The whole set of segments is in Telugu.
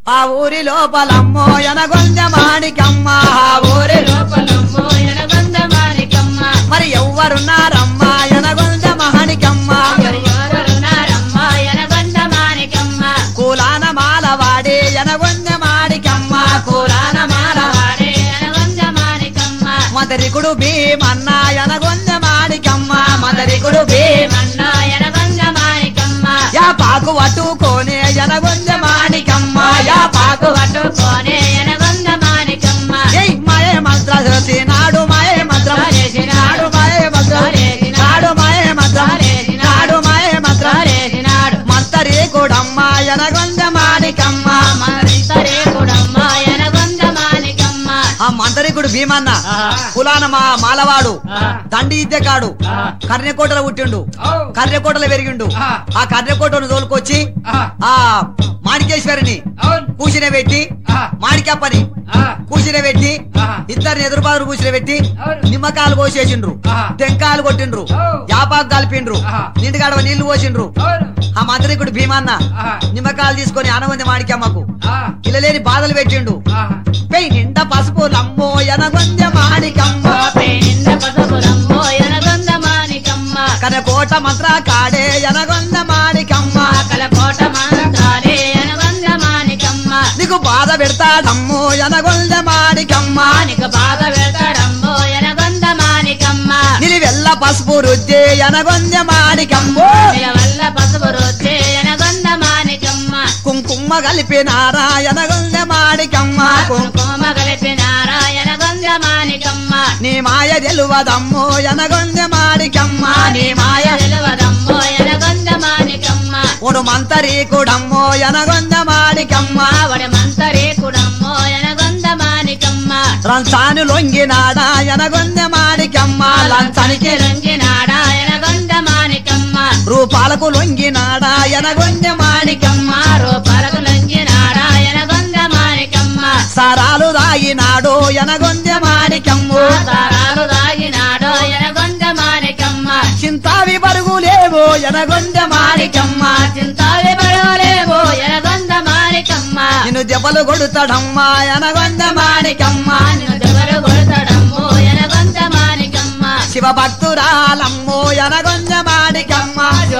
ఆ ఊరి లోపలమ్మో ఎనగొంద మాణికమ్మ ఆ ఊరి లోపలమ్మో ఎనగొంద మాణికమ్మ మరి ఎవ్వరున్నారమ్మా ఎనగొంద మాణికమ్మ మరి ఎవరున్నారమ్మ ఎనగొంద మాణికమ్మ కూలాన మాలవాడి ఎనగొంద మాణికమ్మ పురాణ మాలవాడే ఎనగొంద మాణికమ్మ మదరికుడు భీమన్న ఎనగొంద మాణికమ్మ మదరికుడు భీమ మన్న ఎనగొంద మాణికమ్మ యా పాకు పట్టుకోనే ఎనగొంద మాణికమ్మ యా పాకు పట్టుకోనే ఎనగొంద మాణికమ్మ ఏయ్ మాయే మంత్ర చేసి నాడు మాయే మంత్రం నాడు మాయే మంత్రం నాడు మాయే మంత్రం నాడు మాయే మంత్రం రేసినాడు మంతరి కూడమ్మ ఎనగొంద మాణికమ్మ మరింతరే కూడమ్మ ఎనగొంద మాణికమ్మ ఆ మంతరికుడు భీమన్న కులాన మా మాలవాడు దండి ఇద్దెకాడు కర్ణకోటలో పుట్టిండు కర్ణకోటలో పెరిగిండు ఆ కర్ణకోటను తోలుకొచ్చి ఆ మాణికేశ్వరిని కూసిన పెట్టి మాణికప్పని కూసిన పెట్టి ఇద్దరిని ఎదురుబాదురు కూసిన పెట్టి నిమ్మకాయలు పోసేసిండ్రు టెంకాయలు కొట్టిండ్రు యాపాకు కలిపిండ్రు నిండుగాడవ నీళ్లు పోసిండ్రు ఆ మంత్రికుడు భీమన్న నిమ్మకాయలు తీసుకొని ఆనవంది మాణికమ్మకు ఇల్లలేని బాధలు పెట్టిండు పెయి నిండా పసుపు లమ్మో ఎనగొంద మాణికమ్మ పేనింద పసపురమ్మో ఎనగొంద మాణికమ్మ కనకోట మంత్ర కాడే ఎనగొంద మాణికమ్మ కలకోట మంత్రాలే ఎనగొంద మాణికమ్మ నీకు బాధ పెడతాడమ్మో ఎనగొంద మాణికమ్మ మాణిక బాధ పెడతాడమ్మో ఎనగొంద మాణికమ్మ నిలివెల్ల పసుపు రుద్దే ఎనగొంద మాణికమ్మో వల్ల పసుపు రొచ్చే ఎనగొంద మాణికమ్మ కుంకుమ కలిపినారా ఎనగొంద మాణికమ్మ కుంకుమ కుంకుమ కలిపి నారాయణగొంద మాణికమ్మ నీ మాయ తెలువదమ్మో ఎనగొంద మాణికమ్మ నీ మాయ తెలువదమ్మో ఎనగొంద మాణికమ్మ ఒడు మంతరీకుడమ్మో ఎనగొంద మాణికమ్మ ఆవడ మంతరే కుడమ్మో ఎనగొంద మాణికమ్మ రంచాను లొంగినాడా ఎనగొంద మాణికమ్మ లంచానికి రంగినాడా ఎనగొంద మాణికమ్మ రూపాలకు లొంగినాడా ఎనగొంద మాణికమ్మ రూపాలకు లంగినాడా ఎనగొంద మాణికమ్మ సారాలు దాగినాడు ఎనగొంద మాణికమ్ము సారాలు దాగినాడో ఎనగొంద మాణికమ్మ చింతావి పరుగులేవో ఎనగొంద మాణికమ్మ చింతావి పడవలేవో ఎనగొంద మాణికమ్మ నిన్ను దెబ్బలు కొడుతాడమ్మా ఎనగొంద మాణికమ్మ నిన్ను దెబ్బలు కొడతాడమ్మో ఎనగొంద మాణికమ్మ శివ భక్తురాలమ్మో ఎనగొంద మాణికమ్మ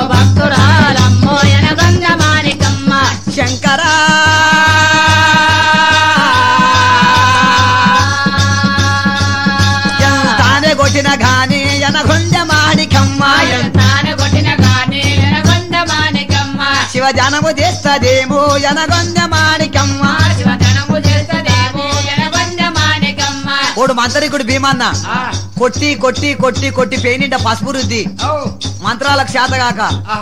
భక్తురాలమ్మో ఎనగొంద మాణికమ్మ శంకరా తానే కొట్టిన గాని ఎనగొంద మాణికమ్మ తాను కొట్టిన గాని ఎనగొంద మాణికమ్మ శివ జనము చేస్తదేమో ఎనగొంద మాణికమ్మ శివధనము చేస్తదేమో ఎనగొంద మాణికమ్మ ఓడు మంత్రికుడు భీమన్న కొట్టి కొట్టి కొట్టి కొట్టి పేనింట పసుపు రుద్ది మంత్రాలకు శాతగాక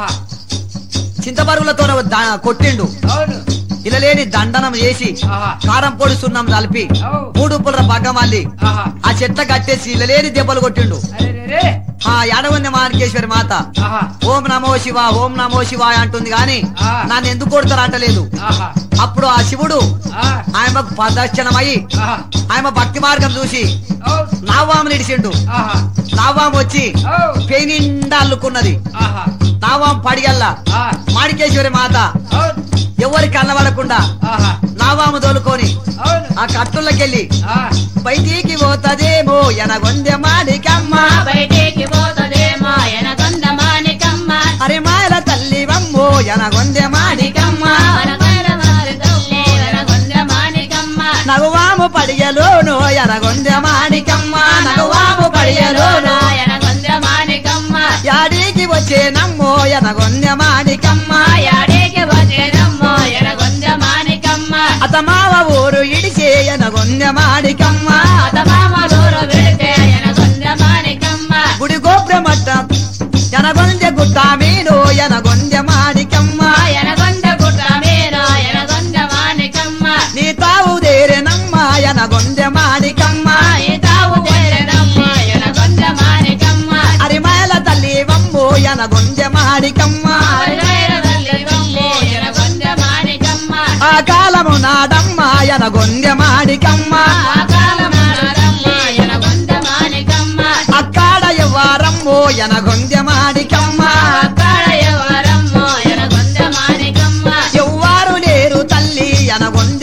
చింతపరుగులతో కొట్టిండు ఇలా లేని దండనం చేసి కారం పొడి సున్నం కలిపి మూడు పుల్లర పగ్గమల్లి ఆ చెట్ల కట్టేసి ఇలా లేని దెబ్బలు కొట్టిండు ఆ యాడవంది మాణికేశ్వరి మాత ఓం నమో శివ ఓం నమో శివ అంటుంది గాని నన్ను ఎందుకు కొడతారు అంటలేదు అప్పుడు ఆ శివుడు ఆయనకు ప్రదర్శనమై ఆయన భక్తి మార్గం చూసి నావాము నిడిచిండు నావాము వచ్చి పేనిండా అల్లుకున్నది నావాం పడిగల్లా మాణికేశ్వరి మాత ఎవరి కన్నబడకుండా నావాము తోలుకొని ఆ కట్టులకెళ్ళి బయటికి పోతదేమో ఎనగొందె మాణికమ్మ బయటికి పోతదేమో ఎనగొంద మాణికమ్మ అరే మాయల తల్లి వమ్మో ఎనగొందె మాణికమ్మ వనగొంద మాణికమ్మ ఎనగొంద మాణికమ్మ నగువాము పడియలోను ఎనగొందె మాణికమ్మ నగువాము పడియలోను ఎనగొంద మాణికమ్మ యాడికి వచ్చేనమ్మో ఎనగొందె మాణికమ్మ యాడేకి వచ్చేదమ్మో ఎనగొంద మాణికమ్మ అతమావ ఊరు ఇడిచే ఎనగొందె మాణికమ్మ అతమామ దూర పెడితే ఎనగొంద మాణికమ్మ గుడి గోపురమట్ట ఎనగొందె గుట్ట మీను ఎనగొందె మాణికమ్మ ఎనగొంద గుట్ట మీద ఎనగొంద మాణికమ్మ నీ తావు దేరెనమ్మ ఎనగొందె మాణికమ్మ ఈ తావు చేరదమ్మ ఎనగొంద మాణికమ్మ అరిమాయల తల్లి వమ్మో ఎనగొందె మాణికమ్మ ఆయుర్వేదదల్లివమ్మో ఎనగొంద మాణికమ్మ ఆ కాలము నాడమ్మ ఎనగొందె మాణికమ్మ ఆకాలమానరమ్మ ఎనగొంద మాణికమ్మ అక్కడ ఎవ్వారమ్మో ఎనగొందె మాణికమ్మ అక్కడ ఎవరమ్మో ఎనగొంద మాణికమ్మ ఎవ్వారు లేరు తల్లి ఎనగొందె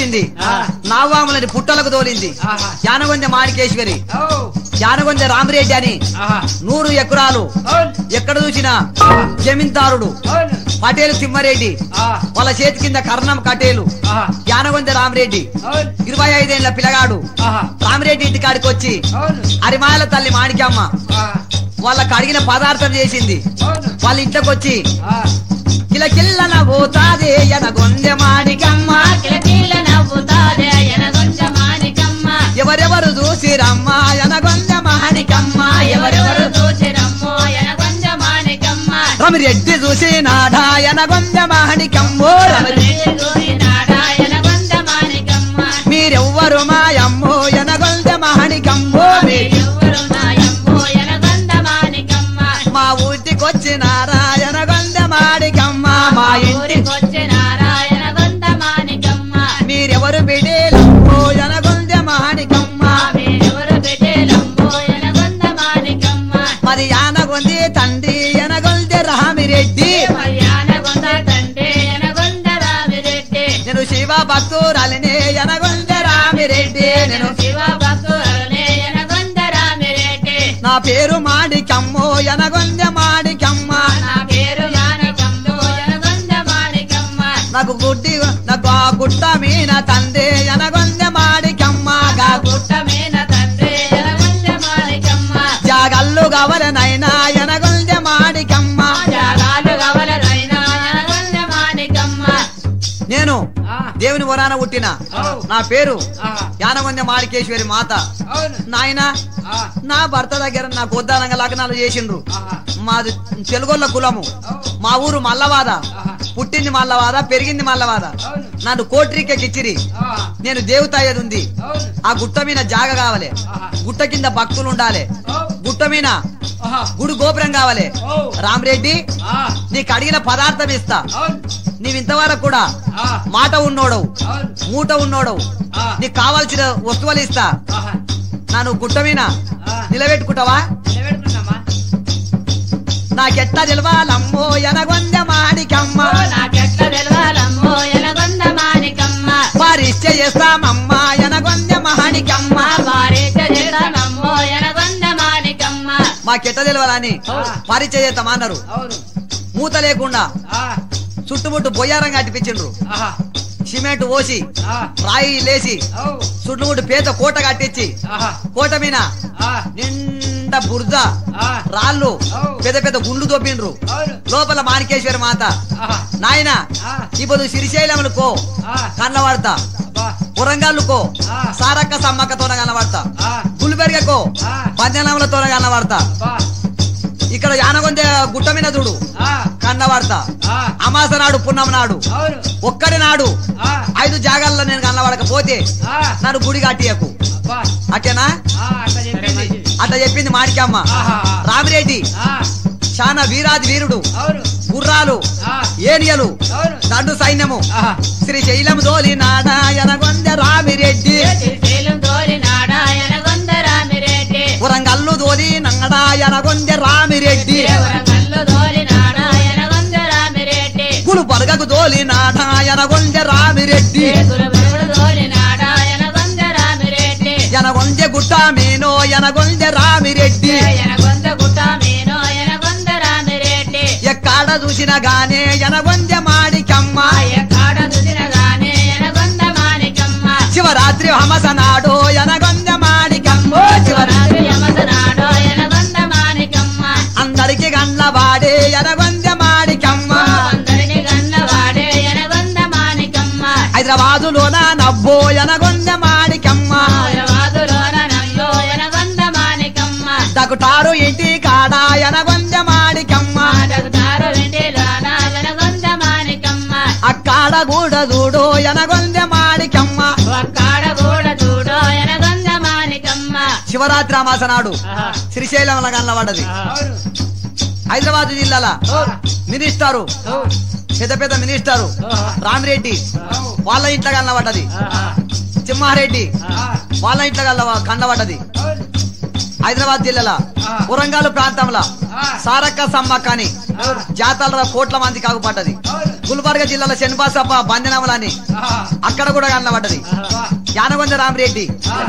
వచ్చింది ఆ. నావాములని పుట్టలకు తోలింది ఆహా. యానగొందె మాణికేశ్వరి ఔ. యానగొందె రామిరెడ్డి అని ఆహా. నూరు ఎకరాలు అవును. ఎక్కడ చూసినా జమీందారుడు అవును. పటేలు తిమ్మారెడ్డి ఆ. వాళ్ళ చేతి కింద కర్ణం కటేలు ఆహా. యానగొందె రామిరెడ్డి అవును. ఇరవై ఐదేళ్ల పిల్లగాడు ఆహా. రామిరెడ్డి ఇంటికాడికి వచ్చి అవును. అరిమాయల తల్లి మాణికమ్మ ఆ. వాళ్ళకి అడిగిన పదార్థం చేసింది అవును. వాళ్ళ ఇంట్లోకి వచ్చి ఆ. కిల కిల్లన పోతాదే ఎనగొందె మాణికమ్మ కిలకిల నవ్వుతాదే ఎనగొండ మాణికమ్మ ఎవరెవరు చూసిరమ్మ ఎనగొందె మాణికమ్మ ఎవరెవరు చూచిరమ్మో ఎనగొండ మాణికమ్మ రమిరెడ్డి చూసినాడా ఎనగొందె మాణికమ్మో రమిరెడ్డి ఎవరు చూసినాడా ఎనగొండ మాణికమ్మ మీరెవ్వరు మాయమ్మో ఎనగొందె మాణికమ్మో మీ- ఎవరు నాయమ్మో ఎనగొండ మాణికమ్మ మా ఊటికొచ్చినారా ఎనగొందె మాణికమ్మ మా ఇంటి ఊరికొచ్చే నారాయణగొండ మాణికమ్మ మీరెవరు బిడేలమ్మో ఎనగొందె మాణికమ్మ మీరెవరు పెట్టేలమ్మో ఎనగొండ మాణికమ్మ మరి యానగొంది తండ్రి ఎనగొందె రామిరెడ్డి మర్యానగొండ తండ్రి ఎనగొండ రామిరెడ్డి నేను శివ భక్తురాలిని ఎనగొందె రామిరెడ్డి నేను శివ భక్తులనే ఎనగొండ రామిరెడ్డి నా పేరు మాణికమ్మో ఎనగొందె మాణికమ్మ నా పేరు మాణికమ్మ ఎనగొండ మాణికమ్మ నాకు గుడ్డి నాకు ఆ గుట్ట మీన తండ్రి ఎనగొందె మాణికమ్మ గా గు- గుట్ట మీద తండ్రి ఎనగొండ మాణికమ్మ జాగల్లు గవలనైనా ఎనగొందె మాణికమ్మ జాగాలు గవలరైనా ఎనగొండ మాణికమ్మ నేను ఆ. దేవుని వరాన పుట్టిన ఔ. నా పేరు ఆహా. యానగొందె మాణికేశ్వరి మాత అవును. నాయనా ఆ. నా భర్త దగ్గర నాకు ఉద్దానంగా లగ్నాలు చేసిండ్రు ఆహా. మాది తెలుగొల్ల కులము ఔ. మా ఊరు మల్లవాద ఆహా. పుట్టింది మల్లవాద పెరిగింది మల్లవాద అవును. నన్ను కోట్రికెక్కిచ్చిరి ఆ. నేను దేవత అయ్యేది ఉంది అవును. ఆ గుట్ట మీద జాగ కావాలి ఆహా. గుట్ట కింద భక్తులు ఉండాలి ఔ. గుట్ట మీద ఆహా. గుడి గోపురం కావాలి ఔ. రామరెడ్డి ఆ. నీకు అడిగిన పదార్థం ఇస్తా అవును. నీవు ఇంతవరకు కూడా ఆ. మాట ఉన్నోడవు అవును. మూట ఉన్నోడవు ఆ. నీకు కావాల్సిన వస్తువులు ఇస్తా ఆహా. నన్ను గుట్ట మీద ఆ. నిలబెట్టుకుంటావా నిలబెట్టుకున్నామా? నాకెట్లా తెలవాలమ్మో ఎనగొందె మాణికమ్మ నాకెట్ల తెలవాలమ్మో ఎనగొండ మాణికమ్మ పరిశ్చ చేస్తామమ్మా ఎనగొందె మాణికమ్మ వారేట చేస్తానమ్మో ఎనగొండ మాణికమ్మ మాకెట్ట తెలవాలని ఆ. పరిచయ చేస్తామన్నారు అవును. మూత లేకుండా ఆ. చుట్టుముట్టు బొయ్యారం కట్టిపించిండ్రు ఆహా. సిమెంట్ పోసి ఆ. రాయి లేసి ఔ. చుట్టుముట్టు పేద కోట కట్టించి ఆహా. కోట మీద ఆ. నిండా బురద ఆ. రాళ్ళు ఔ. పెద్ద పెద్ద గుండ్లు దొబ్బిండ్రు అవును. లోపల మాణికేశ్వరి మాత ఆహా. నాయన ఆ. ఇప్పుడు శ్రీశైలములకో ఆ. కన్నవాడతా అబ్బా. పురంగాళ్ళుకో ఆ. సారక్క సమ్మక్కతోన కనబడతా ఆ. గుల్బెర్గకో ఆ. పంజనములతోన కనబడతా అబ్బా. ఇక్కడ యానగొందే గుట్ట మీద చూడు ఆ. కన్నబడతా ఆ. అమాస నాడు పున్నం నాడు అవును. ఒక్కడి నాడు ఆ. ఐదు జాగాల్లో నేను కన్నబడకపోతే ఆ. నన్ను గుడి కట్టియకు అబ్బా. అట్టేనా ఆ. అట్లా చెప్పింది. అట్లా చెప్పింది మాణికమ్మ ఆహా. రామిరెడ్డి ఆ. చాలా వీరాది వీరుడు అవును. గుర్రాలు ఆ. ఏనియలు అవును. దండు సైన్యము ఆహా. శ్రీశైలం దోలి నాడా ఎనగొందె రామిరెడ్డి శ్రీశైలం తోలినాడా ఎనగొండ రామిరెడ్డి పురంగల్లు దోలి నంగడా ఎనగొందె రామిరెడ్డి దేవరకల్లు తోలినాడా ఎనగొండ రామిరెడ్డి గులు పరగకు దోలి నాడా ఎనగొందె రామిరెడ్డి గురుబరుడు తోలినాడా ఎనగొండ రామిరెడ్డి ఎనగొందె గుట్ట మీనో ఎనగొందె రామిరెడ్డి ఎనగొంద గుట్ట మీనో ఎనగొంద రామిరెడ్డి ఎక్కడ చూసినా గానే ఎనగొందె మాడికమ్మ ఎక్కడ దుదినగానే ఎనగొంద మాణికమ్మ శివరాత్రి హమస నాడు ఎనగొందె మాడికమ్మ శివరాత్రి యమసనాడో ఎనగొంద మాణికమ్మ అందరికి గండ్ల వాడే ఎనగొందె మాడికమ్మ అందరిని గన్నవాడే ఎనగొంద మాణికమ్మ హైదరాబాదులోన నవ్వో ఎనగొందె మాడికమ్మ హైదరాబాదులోన నల్లో ఎనగొంద మాణికమ్మ దకుటారు ఇంటి కాడ ఎనగొందె మాడికమ్మ మాడగుతారు వెండిలోన ఎనగొంద మాణికమ్మ అక్కడ కూడా చూడు ఎనగొందె మాడికమ్మ ఒక్కాడ కూడా చూడో ఎనగొంద మాణికమ్మ శివరాత్రి అమాస నాడు ఆహా. శ్రీశైలం కనబడ్డది అవును. హైదరాబాద్ జిల్లాల అవును. మినిస్టరు అవును. పెద్ద పెద్ద మినిస్టరు ఆహా. రామిరెడ్డి అవును. వాళ్ళ ఇంట్లో కనబడ్డది ఆహా. సింహారెడ్డి ఆ. వాళ్ళ ఇంట్లో కల్ల కన్నబడ్డది అవును. హైదరాబాద్ జిల్లాలో ఆ. పురంగాలు ప్రాంతంలో ఆ. సారక్క సమ్మక్క అని అవును. జాతరలో కోట్ల మంది కాగుపడ్డది అవును. గుల్బర్గ జిల్లాలో శనిపాసప్ప బంధనములని ఆహా. అక్కడ కూడా కనబడ్డది ఆహా. యానగొంద రామరెడ్డి ఆహా.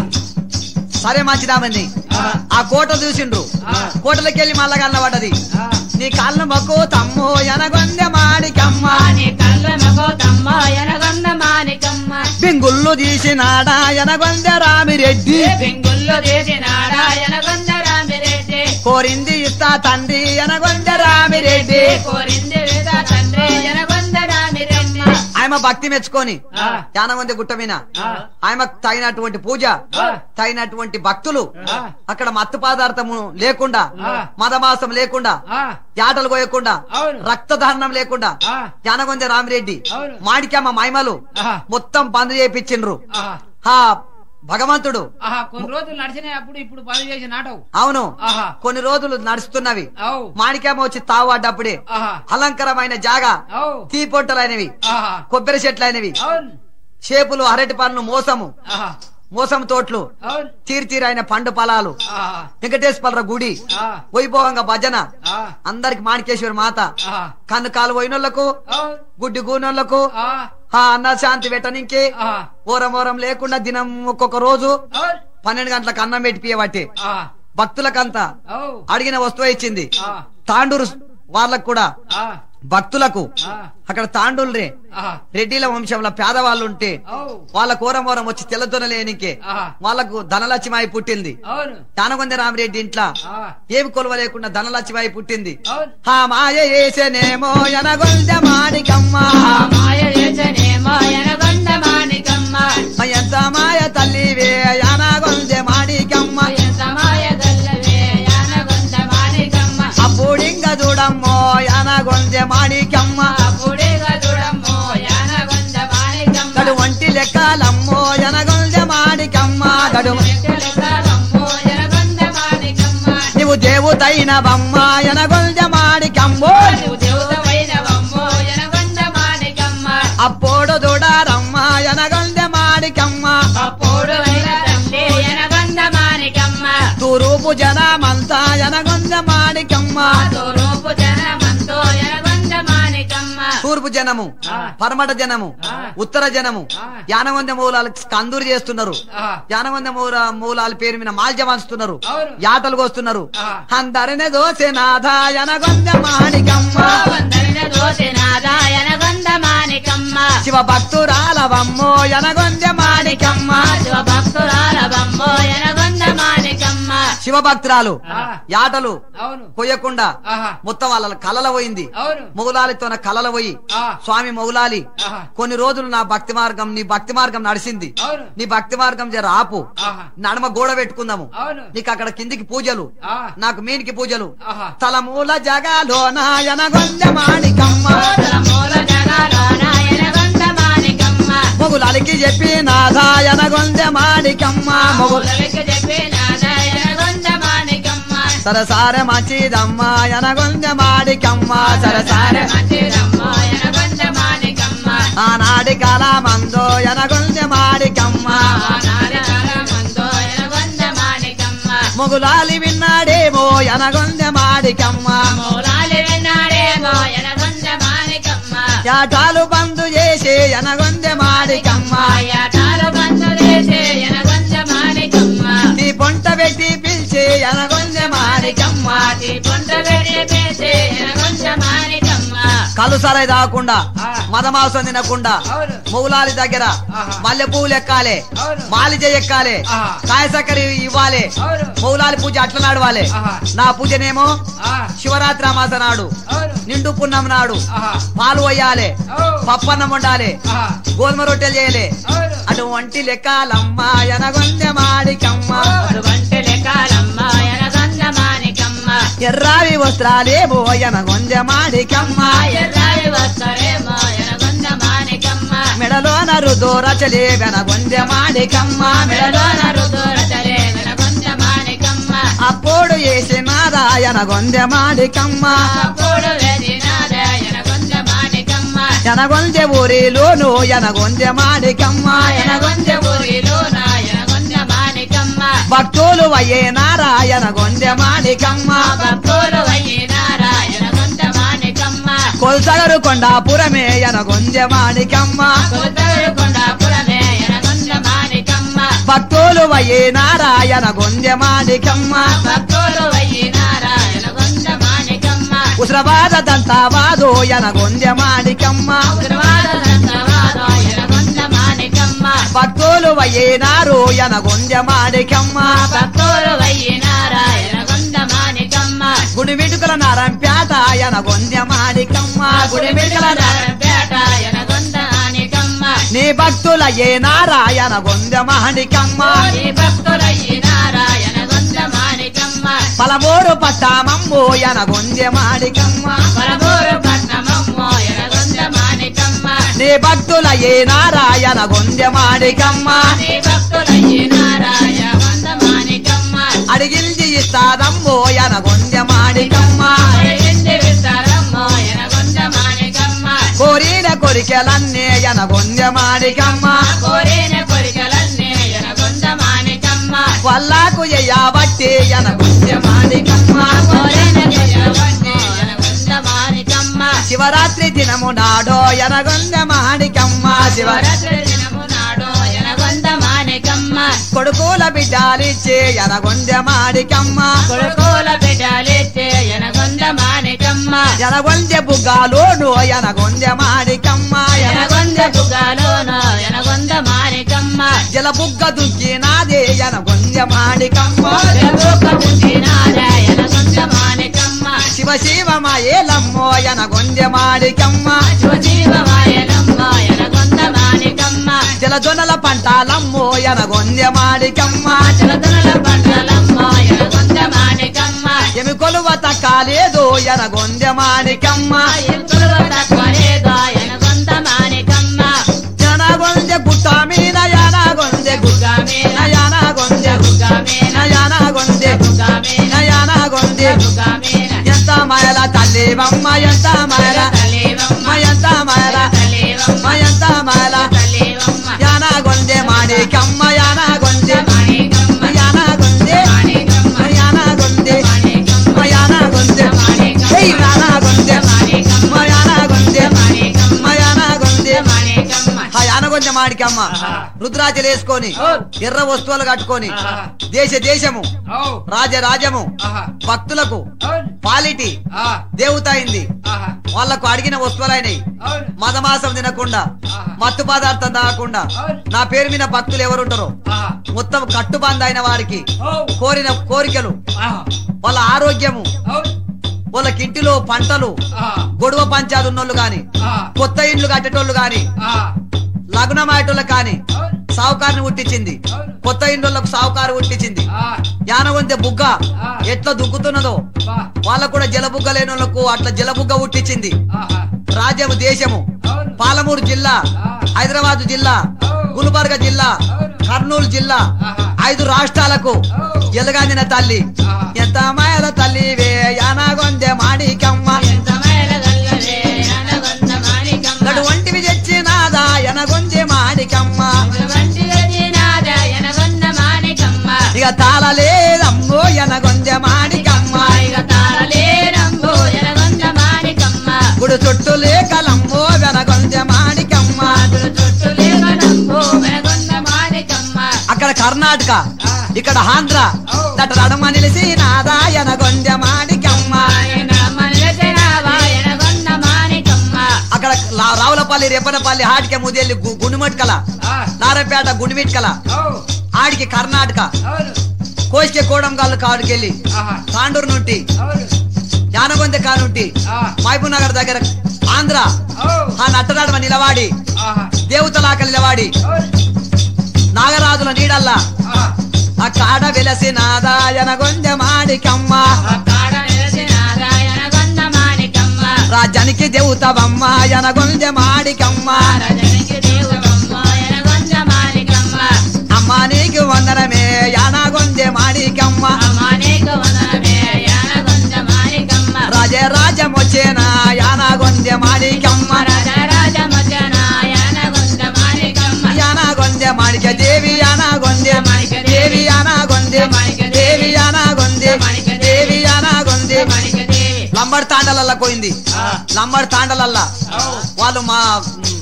సరే మంచిదామని ఆ. ఆ కోట చూసిండ్రు ఆ. కోటలోకి వెళ్ళి మళ్ళా కనబడ్డది ఆ. నీ కాళ్ళ మక్కు తమ్ము ఎనగొంద మాడికమ్మ మాని కళ్ళ మగో తమ్మ ఎనగొంద మానికమ్మ బింగుళ్ళు తీసినాడా ఎనగొంద రామిరెడ్డి బెంగుల్లో చేసినాడా ఎనగొంద రామిరెడ్డి కోరింది ఇస్తా తండ్రి ఎనగొంద రామిరెడ్డి కోరింది వేద తండ్రి ఎనగొంద రామిరెడ్డి ఆయమ భక్తి మెచ్చుకొని ఆ. యానగొంద గుట్ట మీద ఆ. ఆయమకు తగినటువంటి పూజ ఆ. తగినటువంటి భక్తులు ఆ. అక్కడ మత్తు పదార్థము లేకుండా ఆ. మదమాసం లేకుండా ఆ. యాటలు కోయకుండా అవును. రక్తదానం లేకుండా ఆ. యానగొంద రామిరెడ్డి అవును. మాడికమ్మ మైమలు ఆహా. మొత్తం బంద్ చేయించిండ్రు ఆహా. ఆ భగవంతుడు ఆహా. కొన్ని రోజులు నడిచినాయి అప్పుడు ఇప్పుడు పని చేసి నాటవు అవును ఆహా. కొన్ని రోజులు నడుస్తున్నవి అవు మాణిక్యమ్మ వచ్చి తావాడ్డప్పుడే ఆహా. అలంకరమైన జాగా అవు తీ పొట్టలైనవి ఆహా. కొబ్బరి చెట్లైనవి అవును షేపులు అరటి పండ్లు మోసము ఆహా. మోసం తోట్లు అవును తీర్తీరైన పండు పొలాలు ఆహా. వెంకటేశ్వర గుడి ఆ. వైభవంగా భజన ఆ. అందరికి మాణికేశ్వరి మాత ఆహా. కన్ను కాలు పోయినోళ్లకు అవును గుడ్డి గూనోళ్లకు ఆ. ఆ అన్న శాంతి పెట్టనికి ఆహా. ఓరం ఓరం లేకుండా దినం ఒక్కొక్క రోజు అవును పన్నెండు గంటలకు అన్నం పెట్టిపియబట్టి ఆహా. భక్తులకంతా అవు అడిగిన వస్తువు ఇచ్చింది ఆ. తాండూరు వాళ్ళకు కూడా ఆ. భక్తులకు ఆ. అక్కడ తాండూరులే ఆహా. రెడ్డిల వంశంలో పేదవాళ్ళు ఉంటే అవు వాళ్ళ కూరమోరం వచ్చి తెల్లదొనలేనికే ఆహా. వాళ్ళకు ధనలక్ష్మాయి పుట్టింది అవును దానగొంద రామరెడ్డి ఇంట్లో ఆ. ఏమి కొలువ లేకుండా ధనలక్ష్మాయి పుట్టింది అవును ఆ మాయ వేసేనేమో ఎనగొంద మాడికమ్మ ఆ మాయ చేసనేమో ఎనగొంద మానికమ్మ ఎంత మాయ తల్లివే ఎనగొంద మాడికమ్మ ఎంత మాయ గల్లవే ఎనగొంద మానికమ్మ అప్పుడింగ చూడమ్మో ఎనగొంద మాడికమ్మ అప్పుడేగా చూడమ్మో ఎనగొంద మానికమ్మ గడు వంటి లెక్కలమ్మో ఎనగొంద మాడికమ్మ గడు లెక్కలెక్కలమ్మో ఎనగొంద మానికమ్మ నువ్వు దేవుతైన బమ్మ ఎనగొంద మాడికమ్మో నువ్వు దేవతవైనవమ్మో ఎనగొంద మానికమ్మ అప్పుడు చూడారమ్మ ఎనగొంద మాడికమ్మ అప్పుడు వైన తండ్రి ఎనగొంద మానికమ్మ తూరూపు జనమంతా ఎనగొంద మాడికమ్మ తోరూపు జనమంతో ఎనగొంద మానికమ్మ తూర్పు జనము ఆ. పరమట జనము ఆ. ఉత్తర జనము ఆ. యానవంద మూలాలు కందూరు చేస్తున్నారు ఆహా. యానవంద మూల మూలాల పేరు మీద మాల్జ వంచుతున్నారు అవును. యాటలు కోస్తున్నారు ఆ. అందరినే దోసే నాథ ఎనగొంద మాడికమ్మ వందరిన దోసినాద ఎనగొంద మానికమ్మ శివ భక్తురాలవమ్మో ఎనగొంద మాడికమ్మ శివ భక్తురాలవమ్మో ఎనగొంద మానికమ్మ శివ భక్తురాలు ఆ. యాటలు అవును కొయ్యకుండా ఆహా. మొత్తం వాళ్ళ కలల పోయింది అవును మొగులాలితోన కలల పోయి ఆ. స్వామి మొగులాలి ఆహా. కొన్ని రోజులు నా భక్తి మార్గం నీ భక్తి మార్గం నడిచింది అవును నీ భక్తి మార్గం జర ఆపు ఆహా. నడమ గోడ పెట్టుకుందాము అవును నీకు అక్కడ కిందికి పూజలు ఆ. నాకు మీనికి పూజలు ఆహా. తలమూల జగాలో నాయనగొంద మాణికమ్మ మూల జగాలోన ఎనగొంద మానికమ్మ మొగులాలికి చెప్పి నాదాయనగొంద మాణికమ్మ మొగులు మూలవికి చెప్పినాద ఎనగొంద మానికమ్మ సరసార మంచిదమ్మ ఎనగొంద మాడికమ్మ సరసార సార మంచిదమ్మో ఎనగొంద మానికమ్మ ఆనాడి కాలమందో ఎనగొంద మాడికమ్మ ఆనాడు కాలమందో ఎనగొంద మానికమ్మ మొగులాలి విన్నాడేమో ఎనగొంద మాడికమ్మ మూలాలి విన్నాడేమో ఎనగొంద మానికమ్మ యాటాలు బంధు చేసి ఎనగొంద మాడికమ్మ మాయాటాలు బంధు చేసే ఎనగొంద మానికమ్మ నీ పొంట పెట్టి పిలిచి ఎనగొంద మాడికమ్మ మాటి పొంట పెట్టి పేసే ఎనగొంద మానికమ్మ కలు సరై తాగకుండా ఆ. మదమాసం తినకుండా అవును మొగులాలి దగ్గర ఆహా. మల్లె పువ్వులు ఎక్కాలి అవును. మాలిజ ఎక్కాలి ఆహా. కాయ చక్కెర ఇవ్వాలి అవును మౌలాలి పూజ అట్లా నడవాలి ఆహా. నా పూజనేమో ఆ. శివరాత్రి అమాస నాడు అవును నిండు పున్నం నాడు ఆహా. పాలు పోయాలి అవును పప్పన్నం వండాలి ఆహా. గోధుమ రొట్టెలు చేయలే అవును అటువంటి లెక్కాలమ్మ ఎనగొందె మాడికమ్మ అటువంటి లెక్కాలమ్మ ఎనగొంద మానికమ్మ ఎర్రావి వస్త్రాలేమో ఎనగొందె మాడికమ్మ ఎర్రాయి వస్తారేమో ఎనగొంద మానికమ్మ మెడలో నరు దూరచలే వెనగొందె మాడికమ్మ మెడలో మెడలోన రుదూరతలే ఎనగొంద మానికమ్మ అప్పుడు వేసినారా ఎనగొందె మాడికమ్మ అప్పుడు వెదినాద ఎనగొంద మానికమ్మ ఎనగొందె ఊరిలోను ఎనగొందె మాడికమ్మ ఎనగొందె ఎనగొంద ఊరిలోన ఎనగొంద మానికమ్మ భక్తులు అయ్యేనారా ఎనగొందె మాడికమ్మ భక్తులు వయ్యినారా ఎనగొంద మానికమ్మ కొల్ కొలుసగరు కొండాపురమే ఎనగొందె మాణికమ్మ కొండాపురమే ఎనగొంద మాణికమ్మ భక్తులు వయ్యే నారాయణ గొందె మాణికమ్మ భక్తులు వయ్యి నారాయణ గొంద మాణికమ్మ ఉసరవాద దంతావాదో ఎనగొందె మాణికమ్మ ఉగ్రవాద దంతవాదో ఎనగొంద మాణికమ్మ భక్తులు వయ్యే నారు ఎనగొందె మాణికమ్మ భక్తులు వయ్యి నారాయణ గొంద మాణికమ్మ గుడి మిటుకల నారంపేట ఎనగొందె మాణికమ్మ గుడి మిటుకల నారం- పేట ఎనగొంద మాణికమ్మ నీ భక్తుల ఏ నారాయణ గొందె మాణికమ్మ ఈ భక్తులయ్యి నారాయణ గొంద మాణికమ్మ పలమూరు పట్టామమ్మో ఎనగొందె మాణికమ్మ పరమూరు పట్నమమ్మో ఎనగొంద మాణికమ్మ నీ భక్తుల ఏ నారాయణ గొందె మాణికమ్మ నీ భక్తులయ్యి నారాయణ గొంద మాణికమ్మ అడిగింది ఇస్తాదమ్మో ఎనగొందె మాణికమ్మ అరవింది విస్తారమ్మో ఎనగొంద మాణికమ్మ కోరిన కొరికెలన్నీ ఎనగొందె మాణికమ్మ కోరిన కొరికలన్నీ ఎనగొంద మాణికమ్మ వల్లాకు ఎయ్యబట్టి ఎనగొందె మాణికమ్మ కోరిన జయవన్నీ ఎనగొంద మాణికమ్మ శివరాత్రి దినము నాడో ఎనగొందె మాణికమ్మ శివ శివరాత్రి దినము నాడు ఎనగొంద మాణికమ్మ కొడుకుల బిడ్డాలిచ్చే ఎనగొందె మాణికమ్మ కొడుకోల బిడ్డలెత్తే ఎనగొంద మాణికమ్మ ఎనగొందె బుగ్గాలోను ఎనగొందె మాణికమ్మ ఎనగొందె ఎనగొంద బుగాలోన ఎనగొంద మాణికమ్మ జల బుగ్గ దుగ్గినాదే ఎనగొందె మాణికమ్మ జగోక పుట్టినాద ఎనగొంద మాణికమ్మ శివ శివ ఏలమ్మో ఎనగొందె మాణికమ్మ శివజీవమాయనమ్మ ఎనగొంద మాణికమ్మ జల జొన్నల పంటాలమ్మో ఎనగొందె మాణికమ్మ జలదనల పంటలమ్మ ఎనగొంద మాణికమ్మ ఎమి కొలువ తక్కాలేదో ఎనగొందె మాణికమ్మ ఎత్తుల తక్కువలేదో ఎనగొంద మాణికమ్మ ఎనగొందె గుట్ట మీద ఎనగొందె గుట్ట గుగామేన ఎనగొందె గుగామేన ఎనగొందె గుగామేన ఎనగొందె గుగామేన ఎంత మాయల తల్లివమ్మ ఎంత మాయల తలేవమ్మ ఎంత మాయల తలేవమ్మ ఎంత మాయల తలేవమ్మ యానాగొందె మాణికమ్మ యానాగొందె మాణికమ్మ యానాగొందె మాణికమ్మ యానాగొందె మాణికమ్మ యానాగొందె హే యానాగొందె యానాగొందె యానాగొందె మాణికమ్మ ఆ యానగొందె మాణికమ్మ ఆహా. రుద్రాచలు వేసుకొని అవును. ఎర్ర వస్తువులు కట్టుకొని ఆహా. దేశ దేశము అవు రాజరాజము ఆహా భక్తులకు అవును పాలిటి ఆ దేవతైంది ఆహా వాళ్లకు అడిగిన వస్తువులైనవి అవును మదమాసం తినకుండా ఆహా. మత్తు పదార్థం తాగకుండా అవును. నా పేరు మీద భక్తులు ఎవరుంటారో ఆహా మొత్తం కట్టుబంద్ అయిన వారికి అవు కోరిన కోరికలు ఆహా వాళ్ళ ఆరోగ్యము అవును వాళ్ళకి ఇంటిలో పంటలు ఆహా గొడవ పంచాలు ఉన్నోళ్ళు గాని ఆహా కొత్త ఇండ్లు కట్టేటోళ్ళు గాని ఆహా లగ్నమాయటోళ్ళకి కాని అవును సావుకారిని పుట్టించింది అవును కొత్త ఇండ్లకు సావుకారు పుట్టించింది ఆ యానగొంతె బుగ్గ ఆ. ఎట్లా దుక్కుతున్నదో బా వాళ్ళకు కూడా జలబుగ్గ లేని వాళ్ళకు అట్లా జలబుగ్గ పుట్టించింది ఆహా రాజ్యము దేశము అవును పాలమూరు జిల్లా ఆ. హైదరాబాద్ జిల్లా అవును. గుల్బర్గ జిల్లా అవును. కర్నూలు జిల్లా ఆహా. ఐదు రాష్ట్రాలకు అవును. ఎలుగాందిన తల్లి ఆహా. ఎంత మాయల తల్లివే యానాగొందె మాణికమ్మ ఎంత మేల గల్లలే ఎనగొంద మాణికమ్మ నడువంటివి తెచ్చినాదా ఎనగొందె మాణికమ్మ వంటి గజినాద ఎనగొంద మాణికమ్మ ఇక తాళలేదమ్మో ఎనగొందె మాణికమ్మ ఇక తాళలేరంబు ఎనగొంద మాణికమ్మ గుడి చుట్టూ లేకలమ్మో వెనగొందె మాణికమ్మ మాతులు చుట్టూ లేవనంబు ఎనగొంద మాణికమ్మ అక్కడ కర్ణాటక ఆ. ఇక్కడ ఆంధ్ర అవు. దట నడమ నిలిసి నాదా ఎనగొందె మాణికమ్మ ఆయన మనలెతనావా ఎనగొంద మాణికమ్మ అక్కడ లా- రావులపల్లి రేపనపల్లి ఆడికి ముదేలి గుండుమట్కల ఆ నారపేట గుండుమిట్కల అవు ఆడికి కర్ణాటక అవును కోసికే కోడంగాళ్ళు కాడికెళ్ళి ఆహా తాండూరు నుండి అవును యానగొందె కానుంటి ఆ మహబూబ్ నగర్ దగ్గర ఆంధ్ర అవు ఆ నట్టనాడమ నిలవాడి ఆహా దేవతలాక నిలవాడి అవును నాగరాజుల నీడల్లా ఆహా ఆ కాడ వెలసి నాదాయనగొందె మాడికమ్మ కాడ నిలసినాద ఎనగొంద మాణికమ్మ రాజ్యానికి దేవతవమ్మ ఎనగొందె మాడికమ్మ రజనికి దేవుడమ్మ ఎనగొంద మాణికమ్మ అమ్మ నీకు వందనమే యానగొందె మాడికమ్మ అమానేక వదనమే ఎనగొంద మాణికమ్మ రాజే రాజ్యం వచ్చేనా యానగొందె మాడికమ్మ రాజరాజ మధ్యన ఎనగొంద మాణికమ్మ యానగొందె మాడిక దేవి యానగొందె దేవి యానగొందె దేవి యానగొందె దేవి యానగొందె మాణిక దేవి లంబడి తాండలల్లా పోయింది ఆ. లంబడి తాండలల్లా అవు. వాళ్ళు మా మ్,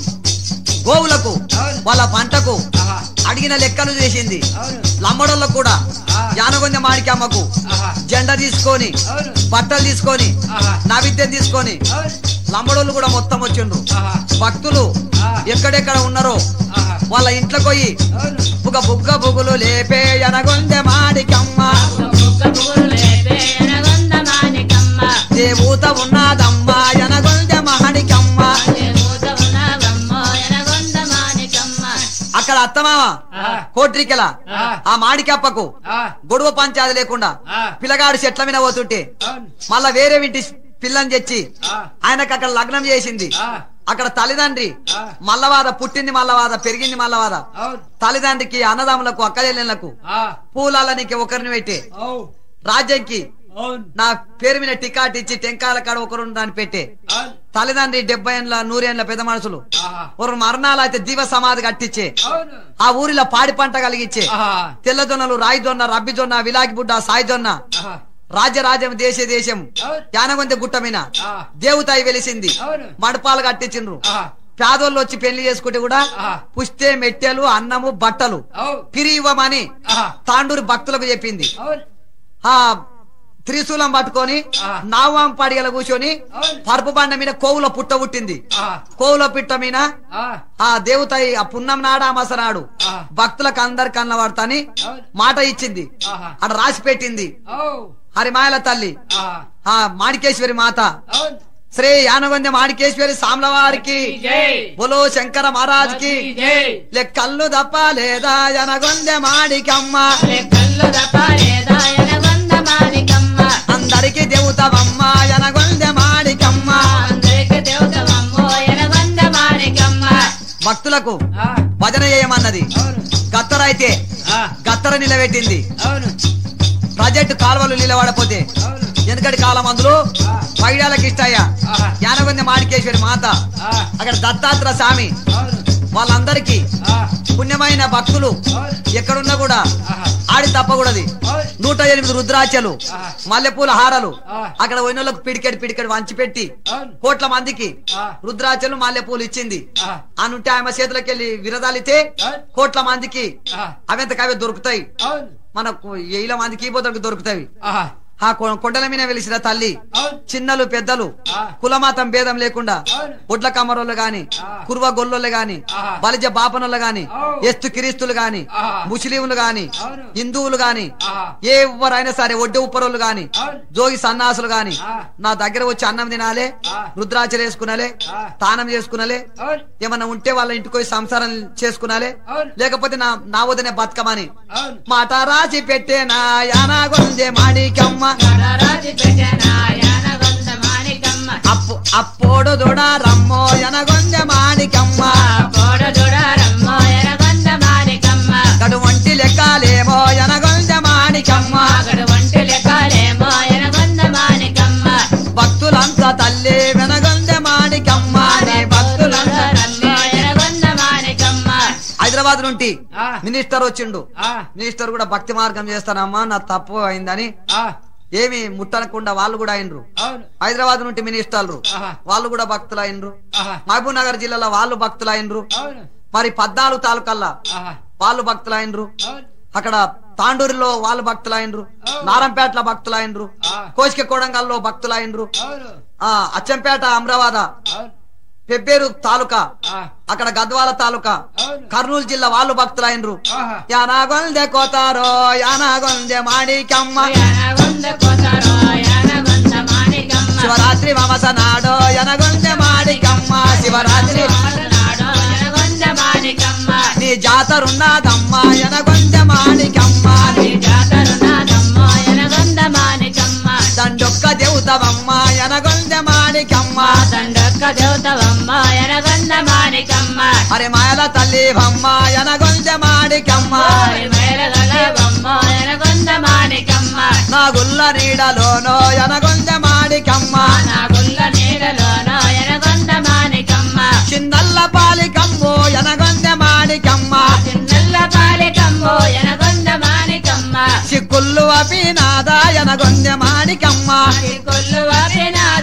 గోవులకు అవును. వాళ్ళ పంటకు ఆహా. అడిగిన లెక్కలు చేసింది అవును లంబడోళ్ళకు కూడా ఆ. యానగొంద మాడికి అమ్మకు ఆహా. జెండా తీసుకొని అవును బట్టలు తీసుకొని ఆహా. నైవేద్యం తీసుకొని అవును లంబడోళ్ళు కూడా మొత్తం వచ్చిండ్రు ఆహా. భక్తులు ఆ. ఎక్కడెక్కడ ఉన్నారో ఆహా. వాళ్ళ ఇంట్లోకి పోయి అవును ఒక బుగ్గ బుగులు లేపే ఎనగొందె మాడికమ్మ బుగ్గ పువ్వులు లేపే ఎనగొంద మాణికమ్మ. దేవూత ఉన్నదమ్మ ఎనగొందె మాడికమ్మ దేవుత ఉన్నవమ్మో ఎనగొంద మాణికమ్మ. అక్కడ అత్తమామ ఆ. కోట్రికెల ఆ. ఆ మాడికప్పకు ఆ. గొడవ పంచాది లేకుండా ఆ. పిల్లగాడు చెట్ల మీద పోతుంటే అవును మళ్ళా వేరే ఇంటి పిల్లని తెచ్చి ఆ. ఆయనకు అక్కడ లగ్నం చేసింది ఆ. అక్కడ తల్లిదండ్రి ఆ. మల్లవాద పుట్టింది మల్లవాద పెరిగింది మల్లవాద అవును తల్లిదండ్రికి అన్నదమ్ములకు అక్కజెల్లెళ్లకు ఆ. పూలాలనికి ఒకరిని పెట్టి అవు. రాజ్యంకి అవును నా పేరు మీద టికాట్ ఇచ్చి టెంకాయల కాడ ఒకరు దాన్ని పెట్టే అవును తల్లిదండ్రి డెబ్బై ఏళ్ళ నూరేళ్ళ పెద్ద మనుషులు ఆహా. ఒక మరణాలు అయితే దీవ సమాధి కట్టించే అవును ఆ ఊరిలో పాడి పంట కలిగించే ఆహా. తెల్లజొన్నలు రాయి జొన్న రబ్బి జొన్న విలాకి బుడ్డ సాయి జొన్న ఆహా. రాజ్యరాజ్యం దేశ దేశం అవును యానగొంది గుట్ట మీద ఆ. దేవతాయి వెలిసింది అవును మడపాలు కట్టించిండ్రు ఆహా. పేదోళ్ళు వచ్చి పెళ్లి చేసుకుంటే కూడా ఆహా. పుస్తే మెట్టెలు అన్నము బట్టలు అవు. పిరి ఇవ్వమని ఆహా. తాండూరు భక్తులకు చెప్పింది అవును ఆ త్రిశూలం పట్టుకొని ఆ. నావాం పడిగల కూర్చొని అవును. పరుపు బండ మీద కోవుల పుట్ట పుట్టింది ఆహా. కోవుల పిట్ట మీద ఆ. ఆ దేవతాయి ఆ పున్నం నాడు అమసనాడు ఆ. భక్తులకు అందరి కన్న వాడతాని అవును మాట ఇచ్చింది ఆహా. అక్కడ రాసి పెట్టింది అవు. హరిమాయల తల్లి ఆహా. ఆ మాణికేశ్వరి మాత అవును శ్రీ యానగొంద మాణికేశ్వరి సామ్లవారికి జై బోలో శంకర మహారాజ్ కి జై లెక్కల్లు తప్ప లేదా యనగొందె మాడికమ్మ కళ్ళు తప్ప లేదా ఎనగొంద మాణికమ్మ. అందరికి దేవతవమ్మ యనగొందె మాడికమ్మ అందరికి దేవతవమ్మో ఎనగొంద మాణికమ్మ. భక్తులకు ఆ. భజన చేయమన్నది అవును గత్తర అయితే ఆ. గత్తర నిలబెట్టింది అవును ప్రాజెక్టు కాలువలు నిలబడపోతే అవును వెనకటి కాలం అందులో ఆ. పైడాలకు ఇష్టాయ ఆహా. యానగొందె మాడికేశ్వరి మాత ఆ. అక్కడ దత్తాత్ర స్వామి అవును వాళ్ళందరికీ ఆ. పుణ్యమైన భక్తులు అవును ఎక్కడున్నా కూడా ఆహా. ఆడి తప్పకూడదు అవును నూట ఎనిమిది రుద్రాచలు ఆహా. మల్లెపూల హారాలు ఆ. అక్కడ పోయిన వాళ్ళకు పిడికెడు పిడికెడు వంచి పెట్టి అవును కోట్ల మందికి ఆ. రుద్రాచలు మల్లెపూలు ఇచ్చింది ఆ. అనుంటే ఆమె చేతులకి వెళ్ళి విరదాలితే అవును కోట్ల మందికి ఆ. అవంతకవే దొరుకుతాయి అవును మనకు ఏళ్ళ మందికి ఈ బోతలకు దొరుకుతాయి ఆహా. ఆ కొ- కొండల మీద వెలిసిన తల్లి అవును చిన్నలు పెద్దలు ఆ. కులమాతం భేదం లేకుండా అవును. ఒడ్ల కమ్మరోళ్ళు గాని ఆ. కుర్వ గొల్లోళ్ళు గాని ఆహా. బలిజ బాపనోళ్ళు గాని అవు. ఎస్తు కిరీస్తులు గాని ఆహా. ముస్లింలు గాని అవును. హిందువులు గాని ఆహా. ఎవరైనా సరే ఒడ్డు ఉప్పరోళ్ళు గాని అవును జోగి సన్నాసులు గాని ఆ. నా దగ్గర వచ్చి అన్నం తినాలే ఆ. రుద్రాచలు వేసుకునాలే ఆ. తానం చేసుకునాలే అవును ఏమన్నా ఉంటే వాళ్ళ ఇంటికి పోయి సంసారం చేసుకునాలే అవును లేకపోతే నా నా వదిన బతుకమని అవును మాట రాసి పెట్టే నా యానాగొంజే మాణికమ్మ రాజు పెట్టన ఎనగొంద మాణికమ్మ. అప్పు అప్పోడు దొడ రమ్మో యనగొంజె మాణికమ్మ కోడ దొడారమ్మో ఎనగొంద మాణికమ్మ. గడు వంటి లెక్కలేమో యనగొంజె మాణికమ్మ అగడు వంటి లెక్కలేమో ఎనగొంద మాణికమ్మ. భక్తులంతా తల్లి వెనగొంజె మాణికమ్మ నీ భక్తులంతా దొడారమ్మో ఎనగొంద మాణికమ్మ. హైదరాబాద్ నుండి ఆ. మినిస్టర్ వచ్చిండు ఆ. మినిస్టర్ కూడా భక్తి మార్గం చేస్తానమ్మా నా తప్పు అయిందని ఆ. ఏమి ముట్టనకుండా వాళ్ళు కూడా అయినరు అవును హైదరాబాద్ నుండి మినిస్టర్లు ఆహా. వాళ్ళు కూడా భక్తులు అయినరు ఆహా. మహబూబ్ నగర్ జిల్లాలో వాళ్ళు భక్తులు అయినరు అవును మరి పద్నాలుగు తాలూకల్లా ఆహా. వాళ్ళు భక్తులు అయినరు అవును అక్కడ తాండూరులో వాళ్ళు భక్తులైనరు అవును. నారంపేటలో భక్తులైనరు ఆ. కోసిక కొడంగల్లో భక్తులైనరు అవును ఆ అచ్చంపేట అమరావాద అవును పెబ్బేరు తాలూకా ఆ. అక్కడ గద్వాల తాలూకా అవును కర్నూలు జిల్లా వాళ్ళు భక్తులైనరు ఆహా. యానాగొందె కోతారో యానాగొందె మాణికమ్మ ఎనగొంద కోతరో ఎనగొంద మాణికమ్మ. శివరాత్రి మమస నాడో యనగొందె మాణికమ్మ శివరాత్రి నాడో ఎనగొంద మాణికమ్మ. నీ జాతరున్నదమ్మ యనగొందె మాణికమ్మ నీ జాతరున్నదమ్మో ఎనగొంద మాణికమ్మ. దండొక్క దేవుతవమ్మ యనగొందె మాణికమ్మ దండొక్క దేవతవమ్మ ఎనగొంద మాణికమ్మ. అరే మాయల తల్లి బొమ్మ యనగొందె మాణికమ్మ వారి మేలగలవమ్మో ఎనగొంద మాణికమ్మ. నా గుల్ల నీడలోనో యనగొందె మాణికమ్మ నా గుల్ల నీడలోనో ఎనగొంద మాణికమ్మ. చిన్నల్ల పాలికమ్మో యనగొందె మాణికమ్మ చిన్నల్ల పాలికమ్మో ఎనగొంద మాణికమ్మ. చిక్కుళ్ళు అపినాద యనగొందె మాణికమ్మ ఈ కొల్లు వాపినాద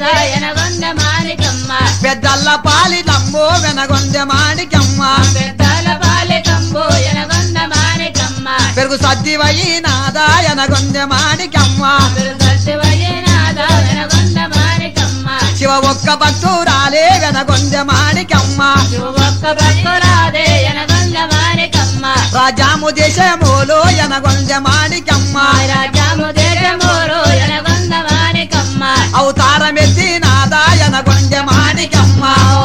మాణికమ్మ పెద్దల్ల పాలి లంబో వెనగొందె మాణికమ్మ పెద్దల బాలికంబు ఎనగొంద మాణికమ్మ పెరుగు సద్దివయి నాదాయనగొందె మాణికమ్మ సత్యవయనాథ ఎనగొంద మాణికమ్మ శివ ఒక్క భక్తురాలే వెనగొందె మాణికమ్మ ఒక్క భక్తురాదే ఎనగొంద మాణికమ్మ రాజాము దేశములో ఎనగొందె మాణికమ్మ రాజాము దేశమూరు ఎనగొంద మాణికమ్మ అవతారమెత్తి నాదాయనగొందె మాణికమ్మ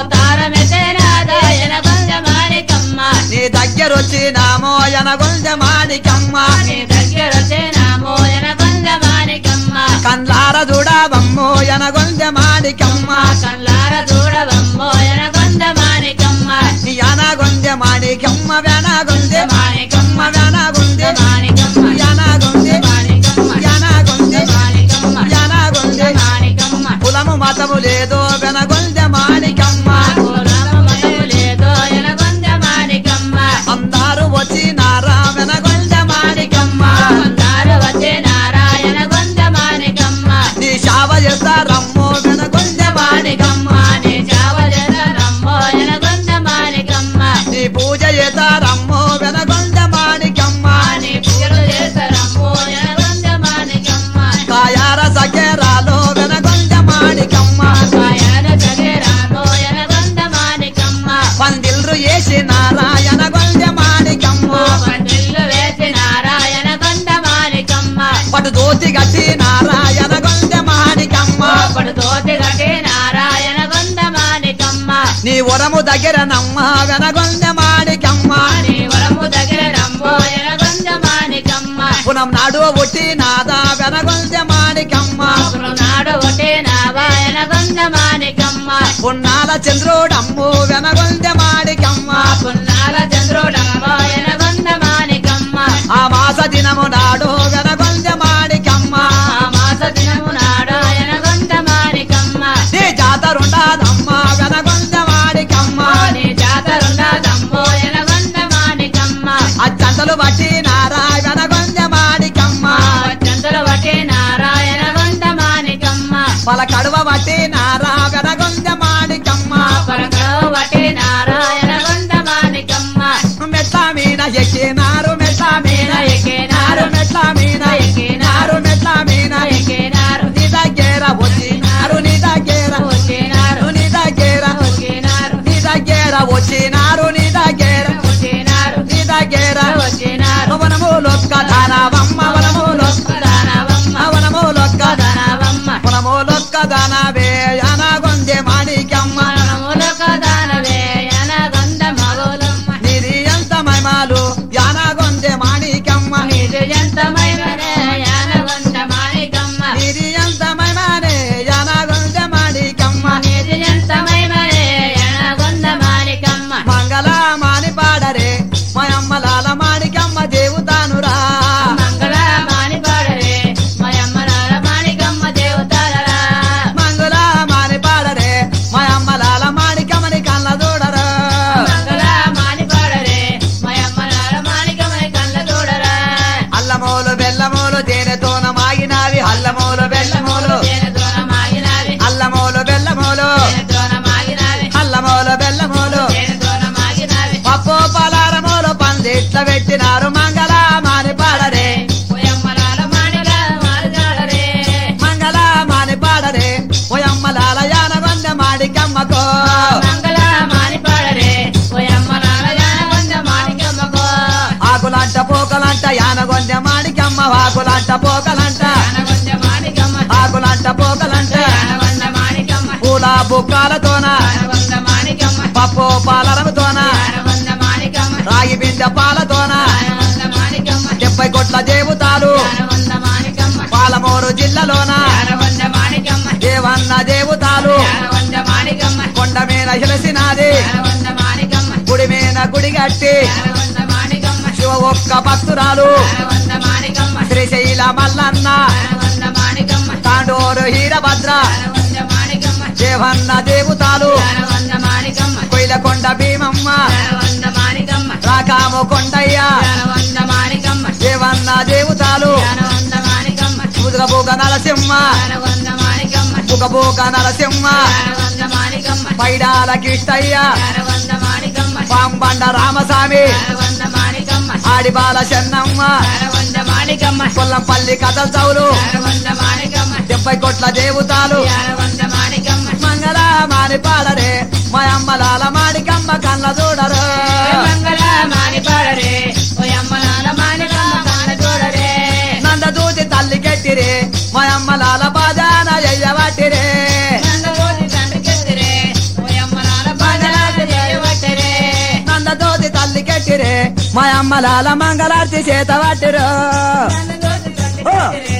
అవతారమెతనాథ ఎనగొంద మాణికమ్మ నీ దగ్గరొచ్చినామో ఎనగొందె మాణికమ్మ నీ దగ్గర చేనామో ఎనగొంద మాణికమ్మ కండ్లార చూడవమ్మో ఎనగొందె మాణికమ్మ కల్లార చూడవమ్మో ఎనగొంద మాణికమ్మ నీ అనగొందె మాణికమ్మ వెనగొందె మాణికమ్మ వెనగొందె మాణికమ్మ ఎనగొందె మాణికమ్మ ఎనగొందె మాణికమ్మ ఎనగొందె మాణికమ్మ కులము మతము లేదో వెనగొందె మాణికమ్మ కులము మతము లేదో ఎనగొంద మాణికమ్మ అందరూ వచ్చినారా వెనగొందె మాణికమ్మ కొందారు వచ్చే నారాయణ గొంద మాణికమ్మ నీ శావ చేస్తారమ్మో వెనగొందె మాణికమ్మ నీ చావజరమ్మో ఎనగొంద మాణికమ్మ నీ పూజ చేస్తారమ్మో వెనగొందె మాణికమ్మ నీ పూజలు చేస్తారమ్మో ఎనగొంద మాణికమ్మ కాయార సగేరాలో వెనగొందె మాణికమ్మ కాయాన జగరామో ఎనగొంద మాణికమ్మ పందిల్రు వేసి నారాయణగొందె మాణికమ్మ పందిళ్ళు వేసి నారాయణ గొంద మాణికమ్మ పటు దోతి గట్టి నారాయణగొందె మాణికమ్మ అప్పుడు తోటి గటే నారాయణ గొంద మాణికమ్మ నీ వరము దగ్గర నమ్మ వెనగొందె మాణికమ్మ నీ వరము దగ్గర రమ్మో ఎనగొంద మాణికమ్మ పునం నాడు ఒట్టి నాదా వెనగొందె మాణికమ్మ నాడు ఒకటే నారాయణ గొంద మాణికమ్మ పున్నాల చంద్రుడమ్ము వెనగొందె మాణికమ్మ పున్నాల చంద్రుడమ్మో ఎనగొంద మాణికమ్మ ఆ మాస దినము నాడు వెనగొందె మాణికమ్మ ఆ మాస దినము నాడు ఎనగొంద మాణికమ్మ నీ జాతరుండాదమ్మ వెనగొందె మాణికమ్మ నీ జాతరుండదమ్మో ఎనగొంద మాణికమ్మ అచ్చంతలు బట్టి నారాయణగొందె మాణికమ్మ చంద్రుల ఒకటే నారాయణ గొంద మాణికమ్మ పల కడువ బట్టి నారాయణగొందె మాణికమ్మ పరకో ఒకటే నారాయణ గొంద మాణికమ్మ మెట్ల మీద ఎక్కినారు మెట్ల మీద ఎక్కినారు, మెట్ల మీద ఎక్కినారు, మెట్ల మీద ఎక్కినారు నీ దగ్గర వచ్చినారు నీ దగ్గర వచ్చినారు నీ దగ్గర వచ్చినారు నీ దగ్గర వచ్చినారు నీ దగ్గర వచ్చినారు నీ దగ్గర వచ్చినారు వనములొక్క దానవమ్మ వనములొక్క దానవమ్మ వనములొక్క దానవమ్మ వనములొక్క దానవే అనగొందె మాణికమ్మ మనములకు దానవే అనగొంద మగోలమ్మ నిధి ఎంత మహిమాలు యానగొందె మాణికమ్మ నీదు ఎంతమైననే అనగొంద మాణికమ్మ నిధి ఎంత మహిమానే యానగొందె మాణికమ్మ నీదు ఎంతమైననే అనగొంద మాణికమ్మ మంగళ మాని పాడరే మయమ్మలాల మాణికమ్మ దేవుతానురా మంగళ మాని పాడరే మయమ్మ నాల మాణికమ్మ దేవతారరా మంగళ మాని పాడరే మయమ్మలాల మాణికమ్మని కళ్ళ చూడరు మంగళ మాని పాడరే మయమ్మ నాల మాణికమ్మని కళ్ళ చూడరా అల్లమూలు బెల్లమూలు తేనెతోన మాగినావి అల్లమూలు బెల్లమూలు తేనెతోన మాగినావి అల్లమూలు బెల్లమూలు తేనెతోన మాగినావి అల్లమూలు బెల్లమూలు తేనెతోన మాగినావి పప్పు పలారమూలు పందిట్ల పెట్టినారు మంగళ మాని పాడరే మయమ్మ నాల మాణిక మారజాడరే మంగళ మాని పాడరే ఓయమ్మలాల యానగొందె మాడికమ్మకో మంగళ మాని పాడరే మయమ్మ నాల జానగొంద మాణికమ్మకో ఆకులంట పోకలంట యానగొందె మాడికమ్మ ఆకులంట పోకలంట జానగొంద మాణికమ్మ ఆకులంట పోకలంట జానగొంద మాణికమ్మ పూల బుక్కాలతోన జానగొంద మాణికమ్మ పప్పు పాలరముతోన జానగొంద మాణికమ్మ రాగి బిందె పాలతోన జానగొంద మాణికమ్మ డెబ్బై కొట్ల దేవతాలు జానగొంద మాణికమ్మ పాలమూరు జిల్లాలోన జానగొంద మాణికమ్మ దేవన్న దేవతాలు జానగొంద మాణికమ్మ కొండ మీద హిలసినాది జానగొంద మాణికమ్మ గుడి మీద గుడి కట్టి జానగొంద మాణికమ్మ శివ ఒక్క భక్తురాలు జానగొంద మాణికమ్మ శ్రీశైల మల్లన్న జానగొంద మాణికమ్మ తాండూరు హీరభద్ర జానగొంద మాణికమ్మ దేవన్న దేవతాలు జానగొంద మాణికమ్మ కొయిలకొండ భీమమ్మ జానగొంద మాణికమ్మ రాకాము కొండయ్య జానగొంద మాణికమ్మ దేవన్న దేవతాలు జానగొంద మాణికమ్మ ముదుగబోగ నరసింహ జానగొంద మాణికమ్మ పుగబోక నరసింహ జానవంద మాణికమ్మ పైడాల కిష్టయ్య జానవంద మాణికమ్మ పాంబండ రామస్వామి జానవంద మాణికమ్మ ఆడిబాల చెన్నమ్మ జానవంద మాణికమ్మ కొల్లంపల్లి కథల చౌలు జానవంద మాణికమ్మ డెబ్బై కోట్ల దేవతాలు జానవంద మాణికమ్మ మంగళ మాని పాడరే మా అమ్మలాల మాడికమ్మ కళ్ళ చూడరు మంగళ మాని పాడరే ఓ అమ్మ నాన్న మాణికమ్మ కాన చూడరే నంద దూతి తల్లి కెట్టిరే మా అమ్మలాల బాజాన ఎయ్యవట్టిరే నందగోటి తండ్రి కెత్తిరే ఓ అమ్మ నాన్న బాధలాట చేయవట్టరే నంద దూతి తల్లి కెట్టిరే మా అమ్మలాల మంగళార్తి చేత పట్టిరు నందగోటి తండ్రి ఓ. కెత్తిరే